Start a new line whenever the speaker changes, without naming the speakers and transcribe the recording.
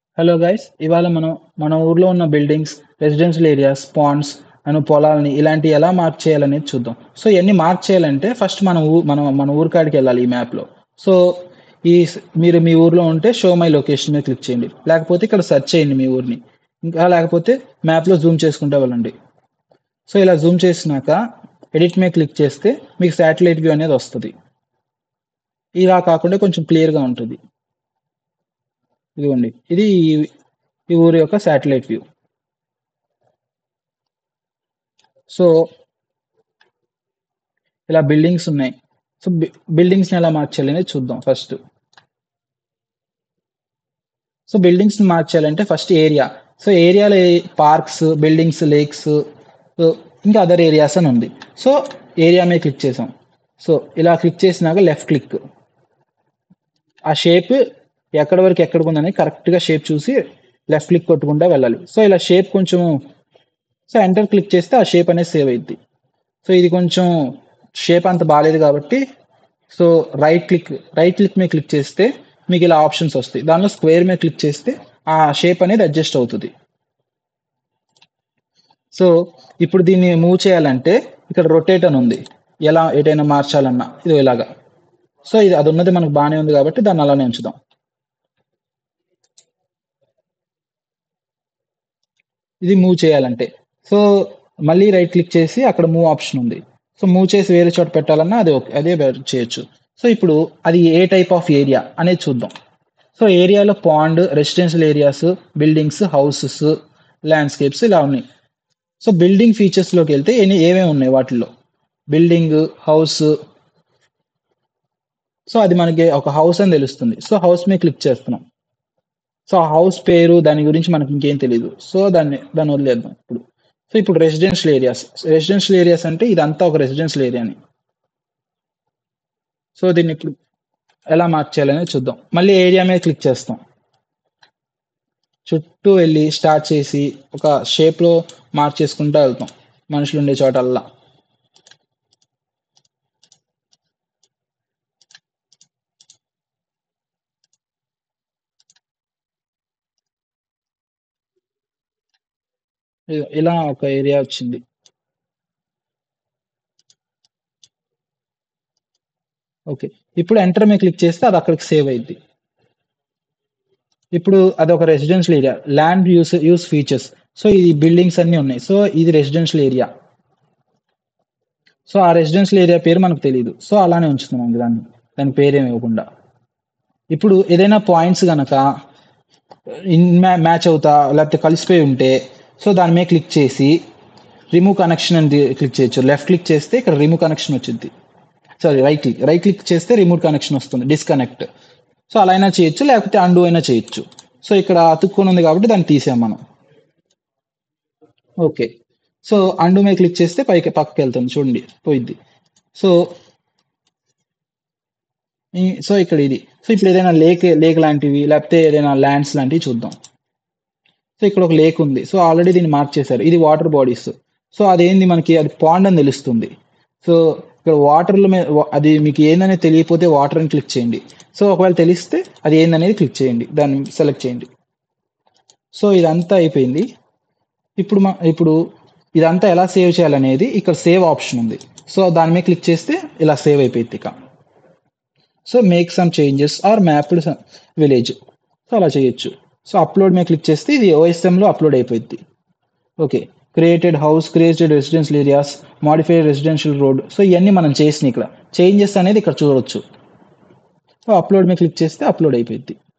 hello guys ఇవాళ మనం మన ఊర్లో ఉన్న buildings residential areas ponds and పొలాలని ఇలాంటివి ఎలా మార్క్ చేయాలనేది చూద్దాం సో ఇవన్నీ మార్క్ చేయాలంటే ఫస్ట్ మన ఊ మనం మన ఊరి కాడికి వెళ్ళాలి ఈ మ్యాప్లో సో ఈ స్- మీరు మీ ఊర్లో ఉంటే షో మై లొకేషన్ మీద క్లిక్ చేయండి లేకపోతే ఇక్కడ సెర్చ్ చేయండి మీ ఊరిని ఇంకా లేకపోతే మ్యాప్లో జూమ్ చేసుకుంటే వెళ్ళండి సో ఇలా జూమ్ చేసినాక ఎడిట్ మీద క్లిక్ చేస్తే మీకు శాటిలైట్ వ్యూ అనేది వస్తుంది ఇలా కాకుండా కొంచెం క్లియర్గా ఉంటుంది ఇదిగోండి ఇది ఈ- ఈ ఊరి యొక్క శాటిలైట్ వ్యూ సో ఇలా బిల్డింగ్స్ ఉన్నాయి సో బిల్డింగ్స్ని ఎలా మార్చాలి అనేది చూద్దాం ఫస్ట్ సో బిల్డింగ్స్ మార్చాలంటే ఫస్ట్ ఏరియా సో ఏరియాలో పార్క్స్ బిల్డింగ్స్ లేక్స్ ఇంకా అదర్ ఏరియాస్ అని ఉంది సో ఏరియా మీద క్లిక్ చేసాం సో ఇలా క్లిక్ చేసినాక లెఫ్ట్ క్లిక్ ఆ షేప్ ఎక్కడి వరకు ఎక్కడికి ఉందని కరెక్ట్గా షేప్ చూసి లెఫ్ట్ క్లిక్ కొట్టుకుంటా వెళ్ళాలి సో ఇలా షేప్ కొంచెం సో ఎంటర్ క్లిక్ చేస్తే ఆ షేప్ అనేది సేవ్ అయింది సో ఇది కొంచెం షేప్ అంత బాగాలేదు కాబట్టి so right click right click మీద క్లిక్ చేస్తే మీకు ఇలా ఆప్షన్స్ వస్తాయి దానిలో స్క్వేర్ మీద క్లిక్ చేస్తే ఆ షేప్ అనేది అడ్జస్ట్ అవుతుంది సో ఇప్పుడు దీన్ని మూవ్ చేయాలంటే ఇక్కడ రొటేట్ అని ఉంది ఎలా ఎటైనా మార్చాలన్నా ఇది ఇలాగా సో ఇది అది ఉన్నది మనకు బాగానే ఉంది కాబట్టి దాన్ని అలానే ఉంచుదాం ఇది మూవ్ చేయాలంటే సో మళ్ళీ రైట్ క్లిక్ చేసి అక్కడ మూవ్ ఆప్షన్ ఉంది సో మూవ్ చేసి వేరే చోట పెట్టాలన్నా అది ఓకే అదే బె- చేయొచ్చు సో ఇప్పుడు అది ఏ టైప్ ఆఫ్ ఏరియా అనేది చూద్దాం సో ఏరియాలో pond residential areas buildings houses landscapes ఇలా ఉన్నాయి సో బిల్డింగ్ ఫీచర్స్లోకి వెళ్తే ఎన్ని ఏమేమి ఉన్నాయి వాటిల్లో బిల్డింగ్ హౌస్ సో అది మనకి ఒక హౌస్ అని తెలుస్తుంది సో హౌస్ మీద క్లిక్ చేస్తున్నాం సో ఆ హౌస్ పేరు దాని గురించి మనకి ఇంకేం తెలియదు సో దాన్ని దాన్ని వదిలేద్దాం ఇప్పుడు సో ఇప్పుడు రెసిడెన్షియల్ ఏరియాస్ రెసిడెన్షియల్ ఏరియాస్ అంటే ఇదంతా ఒక రెసిడెన్షియల్ ఏరియాని సో దీన్ని ఇప్పుడు ఎలా మార్చేయాలనేది చూద్దాం మళ్ళీ ఏరియా మీద క్లిక్ చేస్తాం చుట్టూ వెళ్ళి స్టార్ట్ చేసి ఒక షేప్లో మార్చేసుకుంటూ వెళ్తాం మనుషులు ఉండే చోటల్లా ఇ- ఇలా ఒక ఏరియా వచ్చింది ఓకే ఇప్పుడు ఎంటర్ మీద క్లిక్ చేస్తే అది అక్కడికి సేవ్ అయింది ఇప్పుడు అది ఒక residential area land use use features so ఈ బిల్డింగ్స్ అన్నీ ఉన్నాయి సో ఇది రెసిడెన్షియల్ ఏరియా సో ఆ రెసిడెన్షియల్ ఏరియా పేరు మనకు తెలియదు సో అలానే ఉంచుతున్నాం దాన్ని దాని పేరేమి ఇవ్వకుండా ఇప్పుడు ఏదైనా పాయింట్స్ కనుక ఇన్ మ్యాచ్ అవుతా లేకపోతే కలిసిపోయి ఉంటే సో దాని మీద క్లిక్ చేసి రిమూవ్ కనెక్షన్ అని క్లిక్ చేయొచ్చు లెఫ్ట్ క్లిక్ చేస్తే ఇక్కడ రిమూవ్ కనెక్షన్ వచ్చింది sorry right click right click చేస్తే రిమూవ్ కనెక్షన్ వస్తుంది డిస్కనెక్ట్ సో అలా అయినా చేయొచ్చు లేకపోతే అండు అయినా చేయొచ్చు సో ఇక్కడ అతుక్కొని ఉంది కాబట్టి దాన్ని తీసాం మనం ఓకే సో అండు మీద క్లిక్ చేస్తే పైకి పక్కకి వెళ్తుంది చూడండి పోయిద్ది సో ఈ- సో ఇక్కడ ఇది సో ఇప్పుడు ఏదైనా లేక్ లేక్ లాంటివి లేకపోతే ఏదైనా ల్యాండ్స్ లాంటివి చూద్దాం సో ఇక్కడ ఒక లేక్ ఉంది సో ఆల్రెడీ దీన్ని మార్క్ చేశారు ఇది వాటర్ బాడీస్ సో అదేంది మనకి అది పాండ్ అని తెలుస్తుంది సో ఇక్కడ వాటర్లో మీద అది మీకు ఏందనేది తెలియకపోతే వాటర్ అని క్లిక్ చేయండి సో ఒకవేళ తెలిస్తే అది ఏందనేది క్లిక్ చేయండి దాన్ని సెలెక్ట్ చేయండి సో ఇదంతా అయిపోయింది ఇప్పుడు మా ఇప్పుడు ఇదంతా ఎలా సేవ్ చేయాలనేది ఇక్కడ సేవ్ ఆప్షన్ ఉంది సో దాని మీద క్లిక్ చేస్తే ఇలా సేవ్ అయిపోయింది ఇక so make some changes our mapped village so అలా చేయొచ్చు సో అప్లోడ్ మీద క్లిక్ చేస్తే ఇది ఓఎస్ఎంలో అప్లోడ్ అయిపోయింది okay created house created residential areas modified residential road so ఇవన్నీ మనం చేసిన ఇక్కడ చేంజెస్ అనేది ఇక్కడ చూడవచ్చు సో అప్లోడ్ మీద క్లిక్ చేస్తే అప్లోడ్ అయిపోయింది